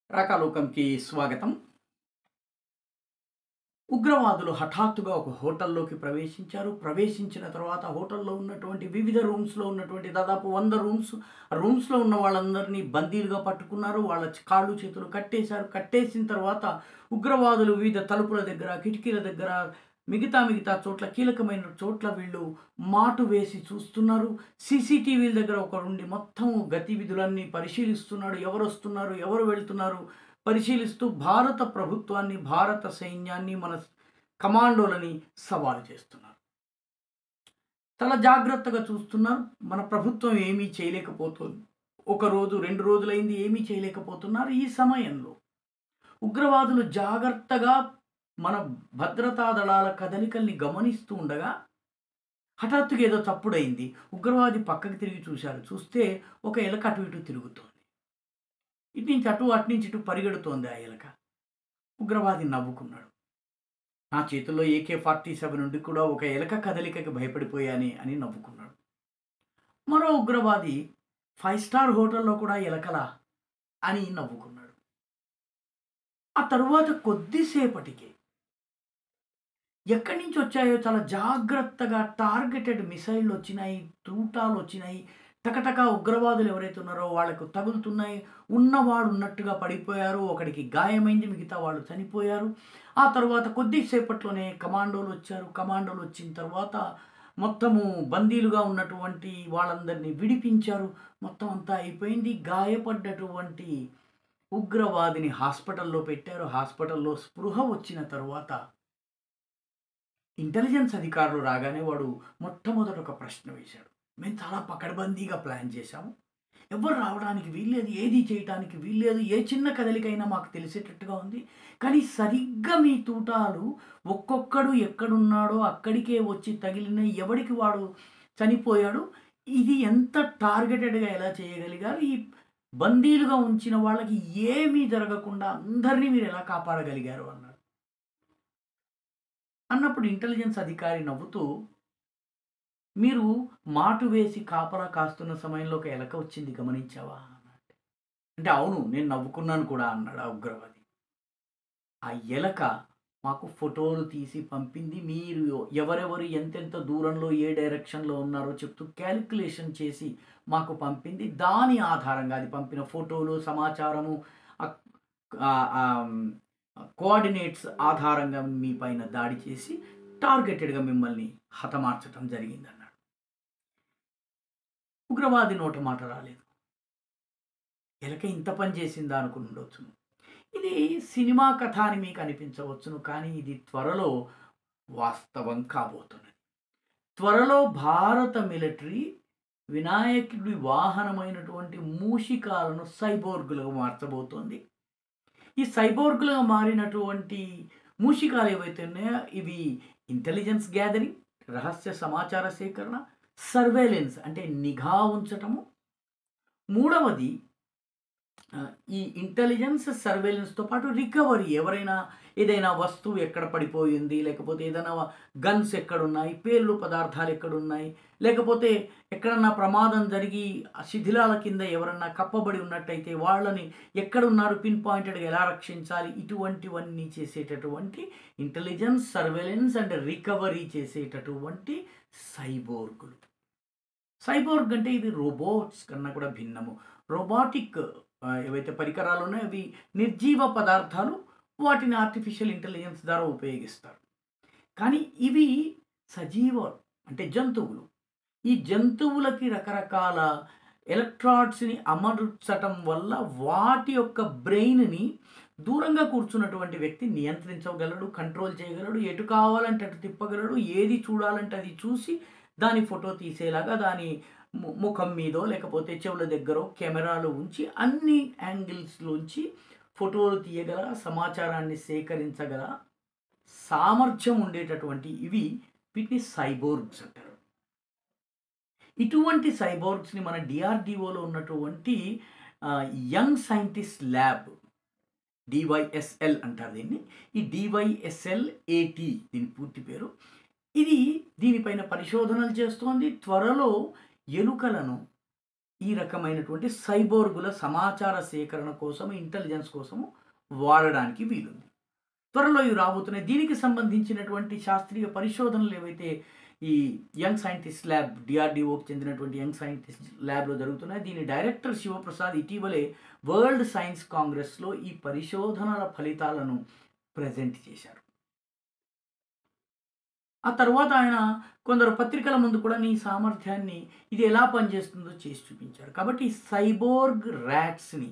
రాకాలోకంకి స్వాగతం ఉగ్రవాదులు హఠాత్తుగా ఒక హోటల్లోకి ప్రవేశించారు ప్రవేశించిన తర్వాత హోటల్లో ఉన్నటువంటి వివిధ రూమ్స్లో ఉన్నటువంటి దాదాపు వంద రూమ్స్ ఆ రూమ్స్లో ఉన్న వాళ్ళందరినీ బందీలుగా పట్టుకున్నారు వాళ్ళ కాళ్ళు చేతులు కట్టేశారు కట్టేసిన తర్వాత ఉగ్రవాదులు వివిధ తలుపుల దగ్గర కిటికీల దగ్గర మిగతా మిగతా చోట్ల కీలకమైన చోట్ల వీళ్ళు మాటు వేసి చూస్తున్నారు సీసీటీవీల దగ్గర ఒకరుండి మొత్తం గతివిధులన్నీ పరిశీలిస్తున్నాడు ఎవరు వస్తున్నారు ఎవరు వెళ్తున్నారు పరిశీలిస్తూ భారత ప్రభుత్వాన్ని భారత సైన్యాన్ని మన కమాండోలని సవాలు చేస్తున్నారు చాలా జాగ్రత్తగా చూస్తున్నారు మన ప్రభుత్వం ఏమీ చేయలేకపోతుంది ఒక రోజు రెండు రోజులైంది ఏమీ చేయలేకపోతున్నారు ఈ సమయంలో ఉగ్రవాదులు జాగ్రత్తగా మన భద్రతా దళాల కదలికల్ని గమనిస్తూ ఉండగా హఠాత్తుగా ఏదో తప్పుడైంది ఉగ్రవాది పక్కకి తిరిగి చూశారు చూస్తే ఒక ఎలక అటు ఇటు తిరుగుతోంది ఇటు నుంచి అటు అటు నుంచి ఇటు పరిగెడుతోంది ఆ ఎలక ఉగ్రవాది నవ్వుకున్నాడు నా చేతుల్లో ఏకే ఫార్టీ సెవెన్ నుండి కూడా ఒక ఎలక కదలికకి భయపడిపోయాని అని నవ్వుకున్నాడు మరో ఉగ్రవాది ఫైవ్ స్టార్ హోటల్లో కూడా ఎలకలా అని నవ్వుకున్నాడు ఆ తరువాత కొద్దిసేపటికి ఎక్కడి నుంచి వచ్చాయో చాలా జాగ్రత్తగా టార్గెటెడ్ మిసైళ్ళు వచ్చినాయి తూటాలు వచ్చినాయి టకటక ఉగ్రవాదులు ఎవరైతే ఉన్నారో వాళ్ళకు తగులుతున్నాయి ఉన్నవాడు ఉన్నట్టుగా పడిపోయారు ఒకడికి గాయమైంది మిగతా వాళ్ళు చనిపోయారు ఆ తర్వాత కొద్దిసేపట్లోనే కమాండోలు వచ్చారు కమాండోలు వచ్చిన తర్వాత మొత్తము బందీలుగా ఉన్నటువంటి వాళ్ళందరినీ విడిపించారు మొత్తం అంతా అయిపోయింది గాయపడ్డటువంటి ఉగ్రవాదిని హాస్పిటల్లో పెట్టారు హాస్పిటల్లో స్పృహ వచ్చిన తర్వాత ఇంటెలిజెన్స్ అధికారులు రాగానే వాడు మొట్టమొదట ఒక ప్రశ్న వేశాడు మేము చాలా పకడ్బందీగా ప్లాన్ చేశాము ఎవరు రావడానికి వీల్లేదు ఏది చేయటానికి వీల్లేదు ఏ చిన్న కదలికైనా మాకు తెలిసేటట్టుగా ఉంది కానీ సరిగ్గా మీ తూటాలు ఒక్కొక్కడు ఎక్కడున్నాడో అక్కడికే వచ్చి తగిలిన ఎవడికి వాడు చనిపోయాడు ఇది ఎంత టార్గెటెడ్గా ఎలా చేయగలిగారు ఈ బందీలుగా ఉంచిన వాళ్ళకి ఏమీ జరగకుండా అందరినీ మీరు ఎలా కాపాడగలిగారు అన్నాడు అన్నప్పుడు ఇంటెలిజెన్స్ అధికారి నవ్వుతూ మీరు మాటు వేసి కాపలా కాస్తున్న సమయంలో ఒక ఎలక వచ్చింది గమనించావా అన్నాడు అంటే అవును నేను నవ్వుకున్నాను కూడా అన్నాడు ఆ ఉగ్రవాది ఆ ఎలక మాకు ఫోటోలు తీసి పంపింది మీరు ఎవరెవరు ఎంతెంత దూరంలో ఏ డైరెక్షన్లో ఉన్నారో చెప్తూ క్యాలిక్యులేషన్ చేసి మాకు పంపింది దాని ఆధారంగా అది పంపిన ఫోటోలు సమాచారము కోఆర్డినేట్స్ ఆధారంగా మీ పైన దాడి చేసి టార్గెటెడ్గా మిమ్మల్ని హతమార్చడం జరిగింది అన్నాడు ఉగ్రవాది నోట మాట రాలేదు ఎలక ఇంత పని చేసిందా అనుకుని ఉండొచ్చును ఇది సినిమా కథ అని మీకు అనిపించవచ్చును కానీ ఇది త్వరలో వాస్తవం కాబోతున్నది త్వరలో భారత మిలిటరీ వినాయకుడి వాహనమైనటువంటి మూషికాలను సైబోర్గులుగా మార్చబోతోంది ఈ సైబోర్గులుగా మారినటువంటి మూషికాలు ఏవైతే ఉన్నాయో ఇవి ఇంటెలిజెన్స్ గ్యాదరింగ్ రహస్య సమాచార సేకరణ సర్వేలెన్స్ అంటే నిఘా ఉంచటము మూడవది ఈ ఇంటెలిజెన్స్ సర్వేలెన్స్తో పాటు రికవరీ ఎవరైనా ఏదైనా వస్తువు ఎక్కడ పడిపోయింది లేకపోతే ఏదైనా గన్స్ ఎక్కడున్నాయి పేర్లు పదార్థాలు ఎక్కడున్నాయి లేకపోతే ఎక్కడన్నా ప్రమాదం జరిగి శిథిలాల కింద ఎవరన్నా కప్పబడి ఉన్నట్టయితే వాళ్ళని ఎక్కడున్నారు పిన్ పాయింటెడ్గా ఎలా రక్షించాలి ఇటువంటివన్నీ చేసేటటువంటి ఇంటెలిజెన్స్ సర్వేలెన్స్ అండ్ రికవరీ చేసేటటువంటి సైబోర్గులు సైబోర్గ్ అంటే ఇవి రోబోట్స్ కన్నా కూడా భిన్నము రోబాటిక్ ఏవైతే పరికరాలు ఉన్నాయో అవి నిర్జీవ పదార్థాలు వాటిని ఆర్టిఫిషియల్ ఇంటెలిజెన్స్ ద్వారా ఉపయోగిస్తారు కానీ ఇవి సజీవ అంటే జంతువులు ఈ జంతువులకి రకరకాల ఎలక్ట్రాడ్స్ని అమర్చటం వల్ల వాటి యొక్క బ్రెయిన్ని దూరంగా కూర్చున్నటువంటి వ్యక్తి నియంత్రించగలడు కంట్రోల్ చేయగలడు ఎటు కావాలంటే అటు తిప్పగలడు ఏది చూడాలంటే అది చూసి దాని ఫోటో తీసేలాగా దాని ముఖం మీదో లేకపోతే చెవుల దగ్గర కెమెరాలు ఉంచి అన్ని యాంగిల్స్లోంచి ఫోటోలు తీయగల సమాచారాన్ని సేకరించగల సామర్థ్యం ఉండేటటువంటి ఇవి వీటిని సైబోర్గ్స్ అంటారు ఇటువంటి సైబోర్గ్స్ని మన డిఆర్డిఓలో ఉన్నటువంటి యంగ్ సైంటిస్ట్ ల్యాబ్ డివైఎస్ఎల్ అంటారు దీన్ని ఈ డివైఎస్ఎల్ ఏటీ దీని పూర్తి పేరు ఇది దీనిపైన పరిశోధనలు చేస్తోంది త్వరలో ఎలుకలను ఈ రకమైనటువంటి సైబోర్గుల సమాచార సేకరణ కోసం ఇంటెలిజెన్స్ కోసము వాడడానికి వీలుంది త్వరలో ఇవి రాబోతున్నాయి దీనికి సంబంధించినటువంటి శాస్త్రీయ పరిశోధనలు ఏవైతే ఈ యంగ్ సైంటిస్ట్ ల్యాబ్ డిఆర్డిఓకి చెందినటువంటి యంగ్ సైంటిస్ట్ ల్యాబ్లో జరుగుతున్నాయి దీని డైరెక్టర్ శివప్రసాద్ ఇటీవలే వరల్డ్ సైన్స్ కాంగ్రెస్లో ఈ పరిశోధనల ఫలితాలను ప్రజెంట్ చేశారు ఆ తర్వాత ఆయన కొందరు పత్రికల ముందు కూడా నీ సామర్థ్యాన్ని ఇది ఎలా పనిచేస్తుందో చేసి చూపించారు కాబట్టి ఈ సైబోర్గ్ ర్యాట్స్ని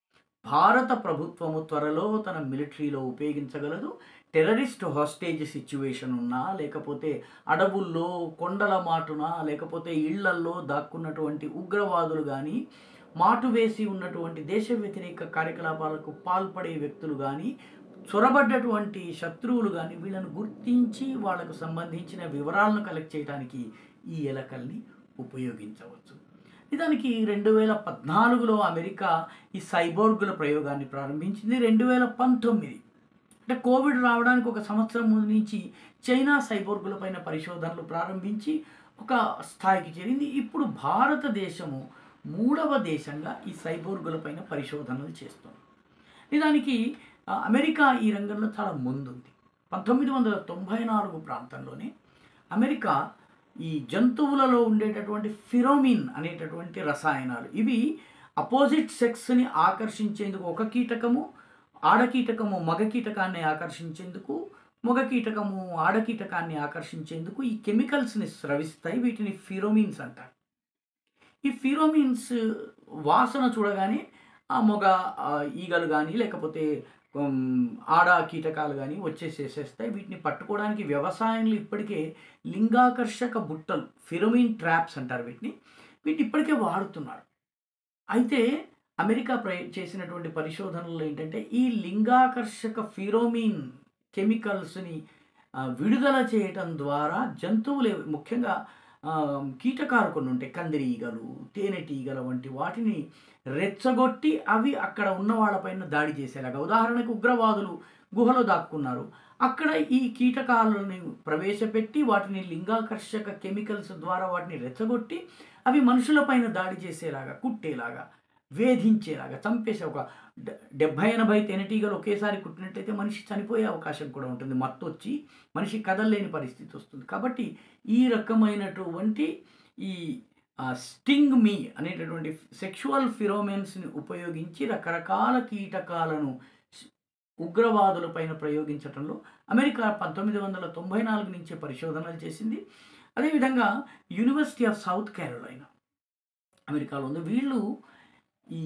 భారత ప్రభుత్వము త్వరలో తన మిలిటరీలో ఉపయోగించగలదు టెర్రరిస్ట్ హాస్టేజ్ సిచ్యువేషన్ ఉన్నా లేకపోతే అడవుల్లో కొండల మాటున లేకపోతే ఇళ్లల్లో దాక్కున్నటువంటి ఉగ్రవాదులు కానీ మాటు వేసి ఉన్నటువంటి దేశ వ్యతిరేక కార్యకలాపాలకు పాల్పడే వ్యక్తులు కానీ చొరబడ్డటువంటి శత్రువులు కానీ వీళ్ళను గుర్తించి వాళ్ళకు సంబంధించిన వివరాలను కలెక్ట్ చేయడానికి ఈ ఎలకల్ని ఉపయోగించవచ్చు నిజానికి రెండు వేల పద్నాలుగులో అమెరికా ఈ సైబోర్గుల ప్రయోగాన్ని ప్రారంభించింది రెండు వేల పంతొమ్మిది అంటే కోవిడ్ రావడానికి ఒక సంవత్సరం ముందు నుంచి చైనా సైబోర్గుల పైన పరిశోధనలు ప్రారంభించి ఒక స్థాయికి చేరింది ఇప్పుడు భారతదేశము మూడవ దేశంగా ఈ సైబోర్గుల పైన పరిశోధనలు చేస్తుంది నిజానికి ఆ, అమెరికా ఈ రంగంలో చాలా ముందుంది పంతొమ్మిది వందల తొంభై నాలుగు ప్రాంతంలోనే అమెరికా ఈ జంతువులలో ఉండేటటువంటి ఫిరోమిన్ అనేటటువంటి రసాయనాలు ఇవి అపోజిట్ సెక్స్ని ఆకర్షించేందుకు ఒక కీటకము ఆడ కీటకము మగ కీటకాన్ని ఆకర్షించేందుకు మగ కీటకము ఆడ కీటకాన్ని ఆకర్షించేందుకు ఈ కెమికల్స్ని స్రవిస్తాయి వీటిని ఫిరోమిన్స్ అంటారు ఈ ఫిరోమిన్స్ వాసన చూడగానే ఆ మొగ ఆ, ఈగలు కానీ లేకపోతే ఉమ్, ఆడ కీటకాలు కానీ వచ్చేసేసేస్తాయి వీటిని పట్టుకోవడానికి వ్యవసాయంలో ఇప్పటికే లింగాకర్షక బుట్టలు ఫిరోమిన్ ట్రాప్స్ అంటారు వీటిని వీటిని ఇప్పటికే వాడుతున్నారు అయితే అమెరికా ప్ర చేసినటువంటి పరిశోధనలు ఏంటంటే ఈ లింగాకర్షక ఫిరోమిన్ కెమికల్స్ని ఆ, విడుదల చేయటం ద్వారా జంతువులు ఏవి- ముఖ్యంగా ఆ, కీటకాలు కొన్ని ఉంటాయి కందిరి ఈగలు తేనెటీగల వంటి వాటిని రెచ్చగొట్టి అవి అక్కడ ఉన్న వాళ్ళపైన దాడి చేసేలాగా ఉదాహరణకు ఉగ్రవాదులు గుహలో దాక్కున్నారు అక్కడ ఈ కీటకాలను ప్రవేశపెట్టి వాటిని లింగాకర్షక కెమికల్స్ ద్వారా వాటిని రెచ్చగొట్టి అవి మనుషులపైన దాడి చేసేలాగా కుట్టేలాగా వేధించేలాగా చంపేసే ఒక డె- డెబ్భై ఎనభై తేనెటీగలు ఒకేసారి కుట్టినట్లయితే మనిషి చనిపోయే అవకాశం కూడా ఉంటుంది మత్తు వచ్చి మనిషి కదలలేని పరిస్థితి వస్తుంది కాబట్టి ఈ రకమైనటువంటి ఈ స్టింగ్ మీ అనేటటువంటి సెక్షువల్ ఫిరోమెన్స్ని ఉపయోగించి రకరకాల కీటకాలను స్- ఉగ్రవాదులపైన ప్రయోగించడంలో అమెరికా పంతొమ్మిది వందల తొంభై నాలుగు నుంచే పరిశోధనలు చేసింది అదేవిధంగా యూనివర్సిటీ ఆఫ్ సౌత్ క్యారోలైనా అమెరికాలో ఉంది వీళ్ళు ఈ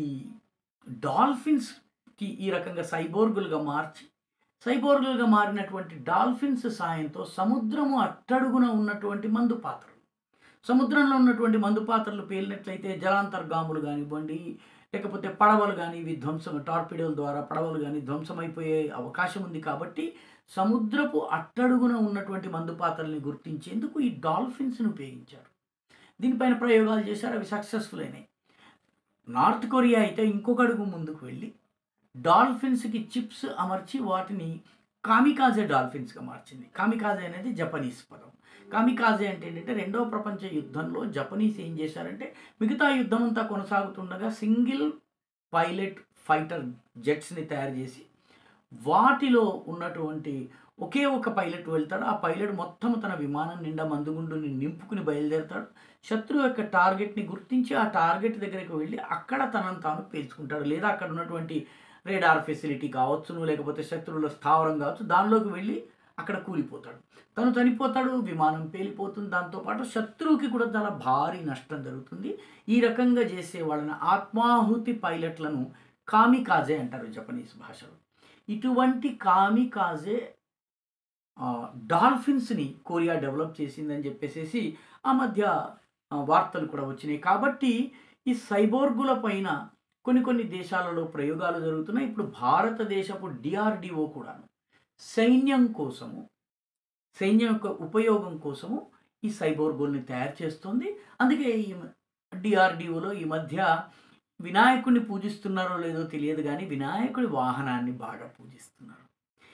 డాల్ఫిన్స్కి ఈ రకంగా సైబోర్గులుగా మార్చి సైబోర్గులుగా మారినటువంటి డాల్ఫిన్స్ సాయంతో సముద్రము అట్టడుగున ఉన్నటువంటి మందు పాత్రలు సముద్రంలో ఉన్నటువంటి మందు పాత్రలు పేలినట్లయితే జలాంతర్గాములు కానివ్వండి లేకపోతే పడవలు కానీ ఇవి ధ్వంసం టార్పిడోల ద్వారా పడవలు కానీ ధ్వంసమైపోయే అవకాశం ఉంది కాబట్టి సముద్రపు అట్టడుగున ఉన్నటువంటి మందు పాత్రల్ని గుర్తించేందుకు ఈ డాల్ఫిన్స్ని ఉపయోగించారు దీనిపైన ప్రయోగాలు చేశారు అవి సక్సెస్ఫుల్ అయినాయి నార్త్ కొరియా అయితే ఇంకొక అడుగు ముందుకు వెళ్ళి డాల్ఫిన్స్కి చిప్స్ అమర్చి వాటిని కామికాజే డాల్ఫిన్స్గా మార్చింది కామికాజే అనేది జపనీస్ పదం కామికాజే అంటే ఏంటంటే రెండవ ప్రపంచ యుద్ధంలో జపనీస్ ఏం చేశారంటే మిగతా యుద్ధం అంతా కొనసాగుతుండగా సింగిల్ పైలట్ ఫైటర్ జెట్స్ని తయారు చేసి వాటిలో ఉన్నటువంటి ఒకే ఒక పైలట్ వెళ్తాడు ఆ పైలట్ మొత్తం తన విమానం నిండా మందుగుండుని నింపుకుని బయలుదేరతాడు శత్రువు యొక్క టార్గెట్ని గుర్తించి ఆ టార్గెట్ దగ్గరికి వెళ్ళి అక్కడ తనను తాను పేల్చుకుంటాడు లేదా అక్కడ ఉన్నటువంటి రేడార్ ఫెసిలిటీ కావచ్చును లేకపోతే శత్రువుల స్థావరం కావచ్చు దానిలోకి వెళ్ళి అక్కడ కూలిపోతాడు తను చనిపోతాడు విమానం పేలిపోతుంది దాంతోపాటు శత్రువుకి కూడా చాలా భారీ నష్టం జరుగుతుంది ఈ రకంగా చేసే వాళ్ళని ఆత్మాహుతి పైలట్లను కామికాజే అంటారు జపనీస్ భాషలో ఇటువంటి కామికాజే ఆ, డాల్ఫిన్స్ని కొరియా డెవలప్ చేసిందని చెప్పేసి ఆ మధ్య ఆ, వార్తలు కూడా వచ్చినాయి కాబట్టి ఈ సైబోర్గుల పైన కొన్ని కొన్ని దేశాలలో ప్రయోగాలు జరుగుతున్నాయి ఇప్పుడు భారతదేశపు డిఆర్డిఓ కూడాను సైన్యం కోసము సైన్యం యొక్క ఉపయోగం కోసము ఈ సైబోర్గుల్ని తయారు చేస్తుంది అందుకే ఈ డిఆర్డిఓలో ఈ మధ్య వినాయకుడిని పూజిస్తున్నారో లేదో తెలియదు కానీ వినాయకుడి వాహనాన్ని బాగా పూజిస్తున్నారు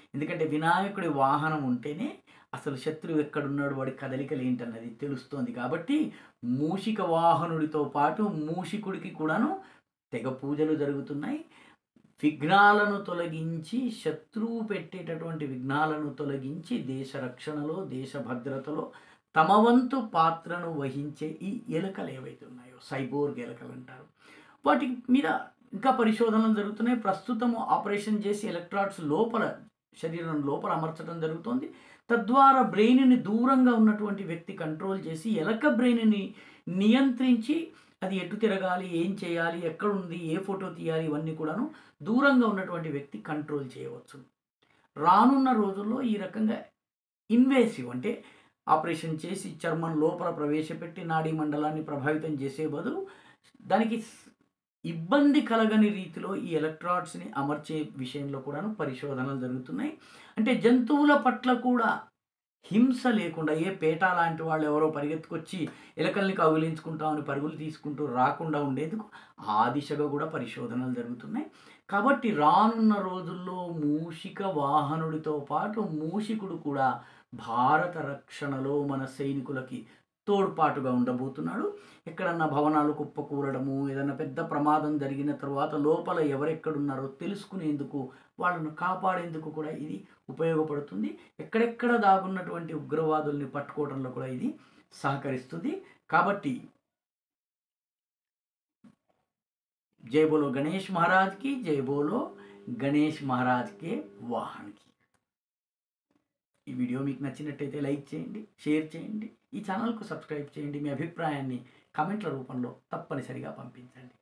ఎందుకంటే వినాయకుడి వాహనం ఉంటేనే అసలు శత్రువు ఎక్కడున్నాడు వాడి కదలికలు ఏంటన్నది తెలుస్తోంది కాబట్టి మూషిక వాహనుడితో పాటు మూషికుడికి కూడాను తెగ పూజలు జరుగుతున్నాయి విఘ్నాలను తొలగించి శత్రువు పెట్టేటటువంటి విఘ్నాలను తొలగించి దేశ రక్షణలో దేశ భద్రతలో తమ వంతు పాత్రను వహించే ఈ ఎలుకలు ఏవైతే ఉన్నాయో సైబోర్గ్ ఎలుకలు అంటారు వాటి మీద ఇంకా పరిశోధనలు జరుగుతున్నాయి ప్రస్తుతం ఆపరేషన్ చేసి ఎలక్ట్రాడ్స్ లోపల శరీరం లోపల అమర్చడం జరుగుతోంది తద్వారా బ్రెయిన్ని దూరంగా ఉన్నటువంటి వ్యక్తి కంట్రోల్ చేసి ఎలక బ్రెయిన్ని నియంత్రించి అది ఎటు తిరగాలి ఏం చేయాలి ఎక్కడ ఉంది ఏ ఫోటో తీయాలి ఇవన్నీ కూడాను దూరంగా ఉన్నటువంటి వ్యక్తి కంట్రోల్ చేయవచ్చు రానున్న రోజుల్లో ఈ రకంగా ఇన్వేసివ్ అంటే ఆపరేషన్ చేసి చర్మం లోపల ప్రవేశపెట్టి నాడీ మండలాన్ని ప్రభావితం చేసే బదులు దానికి స్- ఇబ్బంది కలగని రీతిలో ఈ ఎలక్ట్రాడ్స్ని అమర్చే విషయంలో కూడాను పరిశోధనలు జరుగుతున్నాయి అంటే జంతువుల పట్ల కూడా హింస లేకుండా ఏ పేట లాంటి వాళ్ళు ఎవరో పరిగెత్తుకొచ్చి ఎలకల్ని కౌగిలించుకుంటామని పరుగులు తీసుకుంటూ రాకుండా ఉండేందుకు ఆ దిశగా కూడా పరిశోధనలు జరుగుతున్నాయి కాబట్టి రానున్న రోజుల్లో మూషిక వాహనుడితో పాటు మూషికుడు కూడా భారత రక్షణలో మన సైనికులకి తోడ్పాటుగా ఉండబోతున్నాడు ఎక్కడన్నా భవనాలు కుప్పకూరడము ఏదైనా పెద్ద ప్రమాదం జరిగిన తర్వాత లోపల ఎవరెక్కడున్నారో తెలుసుకునేందుకు వాళ్ళను కాపాడేందుకు కూడా ఇది ఉపయోగపడుతుంది ఎక్కడెక్కడ దాగున్నటువంటి ఉగ్రవాదుల్ని పట్టుకోవడంలో కూడా ఇది సహకరిస్తుంది కాబట్టి జై బోలో గణేష్ మహారాజ్కి జై బోలో గణేష్ మహారాజ్కే వాహన్కి ఈ వీడియో మీకు నచ్చినట్టయితే లైక్ చేయండి షేర్ చేయండి ఈ ఛానల్కు సబ్స్క్రైబ్ చేయండి మీ అభిప్రాయాన్ని కామెంట్ల రూపంలో తప్పనిసరిగా పంపించండి